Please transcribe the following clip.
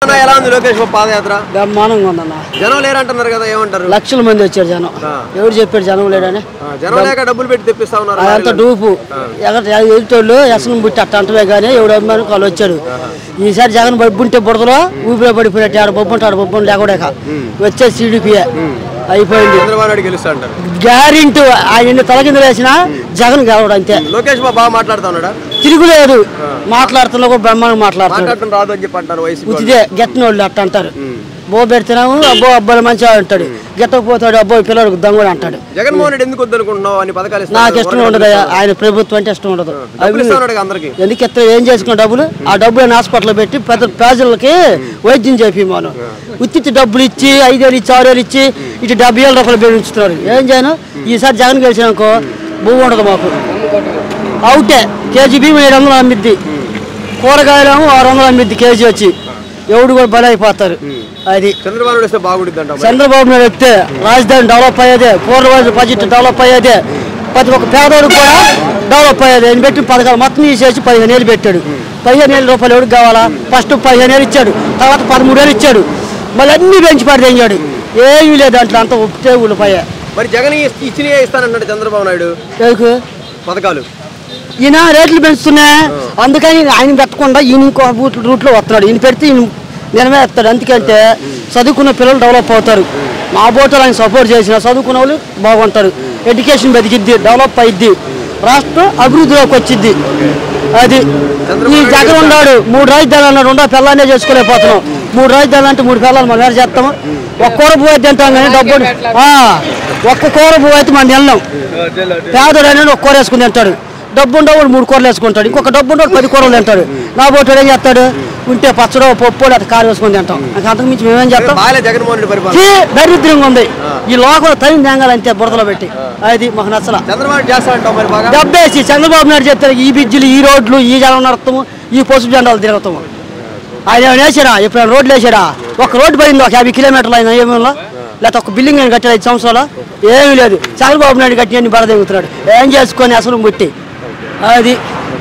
అన్న ఎలా ఉంది లోకేష్ బాబు పాదయాత్ర బ్రహ్మాండంగా ఉందన్న జనం లేరంటున్నారు కదా ఏమంటారు లక్షల మంది వచ్చారు జనం ఎవరు చెప్పారు జనం లేడని ఆ, జనం లేక డబ్బులు పెట్టి తెప్పిస్తా ఉన్నారు అదంతా డూపు ఎక్కడ ఎదుటోళ్ళు ఎసనం బుట్టి అట్ట అంటవే కానీ ఎవడు అమ్మాను వాళ్ళు వచ్చాడు ఈసారి జగన్ బొబ్బుంటే బుడదలో ఊపిలో పడిపోయినట్టు ఆడ బొబ్బు ఉంటాడు బొబ్బు లేకుండా వచ్చే సిడిపిఏ అయిపోయింది చంద్రబాబు నాయుడు గెలుస్తా అంటారు గ్యారెంటీ ఆయన తలకింద వేసిన జగన్ గెలవడు అంతే లోకేష్ బాబు బాగా మాట్లాడుతా ఉన్నాడా తిరుగులేదు మాట్లాడుతున్నా కూడా బ్రహ్మాండంగా మాట్లాడుతున్నాడు మాట్లాడటం రాదు అని చెప్పి అంటారు వైసీపీ వాళ్ళు. ఉచితే గెట్టని వాళ్ళు అట్ట అంటారు బో పెడుతున్నాము అబ్బో అబ్బాయి మంచిగా అంటాడు గెట్టకపోతాడు అబ్బో పిల్లలకు దొంగడు అంటాడు జగన్మోహన్ రెడ్డి ఎందుకు వద్దనుకుంటున్నావు అని పథకాలు ఇస్తా నాకు ఉన్నారు. ఇష్టం ఉండదు ఆయన ప్రభుత్వం అంటే ఇష్టం ఉండదు డబ్బులు ఇస్తా ఉన్నాడు అందరికి ఎందుకు ఎత్త ఏం చేసుకున్న డబ్బులు ఆ డబ్బులు హాస్పిటల్ పెట్టి పెద్ద ప్రజలకి వైద్యం చేపిమాను ఉత్తి డబ్బులు ఇచ్చి ఐదేళ్ళు ఇచ్చి ఆరేళ్ళు ఇచ్చి ఇటు డెబ్బై ఏళ్ళ రూపాయలు పెంచుతున్నారు ఏం చేయను ఈసారి జగన్ గెలిచినాకో భూమి ఉండదు మాకు అవుటే కేజీ బియ్యం ఏడు వందలు అమ్మిద్ది కూరగాయలేమో ఆరు వందలు అమ్మిద్ది కేజీ వచ్చి ఎవడు కూడా బలి అయిపోతారు అది చంద్రబాబు నాయుడు వస్తే బాగుంటుంది అంటావు మరి. చంద్రబాబు నాయుడు వస్తే రాజధాని డెవలప్ అయ్యేదే పూర్వ బడ్జెట్ డెవలప్ అయ్యేదే ప్రతి ఒక్క పేదోడు కూడా డెవలప్ అయ్యేది ఆయన పెట్టి పథకాలు మొత్తం తీసేసి పదిహేను ఏళ్ళు పెట్టాడు పదిహేను వేల రూపాయలు ఎవరికి కావాలా ఫస్ట్ పదిహేను వేలు ఇచ్చాడు తర్వాత పదమూడు వేలు ఇచ్చాడు మళ్ళీ అన్ని పెంచి పడితేంచాడు ఏమీ లేదు దాంట్లో అంత ఉప్పితే ఉల్లిపాయ మరి జగన్ ఇ- ఇచ్చినయే ఇస్తానన్నాడు చంద్రబాబు నాయుడు ఎందుకు పథకాలు ఈయన రేట్లు పెంచుతున్నాయి అందుకని ఆయన పెట్టకుండా ఈయన ఇంకో రూట్ రూట్లో వస్తున్నాడు ఈయన పెడితే ఈయన నిలవేస్తాడు అందుకంటే చదువుకున్న పిల్లలు డెవలప్ అవుతారు మా బోటలు ఆయన సపోర్ట్ చేసిన చదువుకున్న వాళ్ళు బాగుంటారు ఎడ్యుకేషన్ బతికిద్ది డెవలప్ అయ్యిద్ది రాష్ట్రం అభివృద్ధిలోకి వచ్చిద్ది అది ఈ జగన్ ఉన్నాడు మూడు రాజధానులు అన్నాడు ఉండో పిల్లలనే చేసుకోలేకపోతున్నాం మూడు రాజధానులు అంటే మూడు పిల్లలు మనం ఏం చేస్తాము ఒక్క కూర పువ్వు అయితే తింటాం కానీ డబ్బు ఆ, ఒక్క కూర పువ్వు అయితే మనం వెళ్ళాం పేదోడు అనేది ఒక కూర వేసుకుని తింటాడు డబ్బు ఉండేవాడు మూడు కూరలు వేసుకుంటాడు ఇంకొక డబ్బు ఉండేవాడు పది కూరలు తింటాడు నా బోటాడు ఏం చేస్తాడు ఉంటే పచ్చడో పప్పు అట్లా కారు వేసుకొని తింటాం ఇంకా అంతకు మించి మేమేం చేస్తాం బాగాలే జగన్మోహన్ రెడ్డి పరిపాలన చీ, దరిద్రంగా ఉంది ఈ లోకంలో తగిన తేంగాలంతే బురదలో పెట్టి అది మాకు నచ్చల చంద్రబాబు నాయుడు చేస్తా అంటావు మరి బాగా డబ్బేసి చంద్రబాబు నాయుడు చెప్తారు ఈ బిజ్జులు ఈ రోడ్లు ఈ జనం నడతాము ఈ పసుపు జెండాలు తిరుగుతాము ఆయన ఏమైనా వేసాడా ఎప్పుడైనా రోడ్లు వేసాడా ఒక రోడ్డు పడింది ఒక యాభై కిలోమీటర్లు ఆయన ఏమేమో లేకపోతే ఒక బిల్డింగ్ ఆయన కట్టాడు ఐదు సంవత్సరాలు ఏమీ లేదు చంద్రబాబు నాయుడు కట్టి అని బరదెగుతున్నాడు ఏం చేసుకొని అసలు ముట్టి అది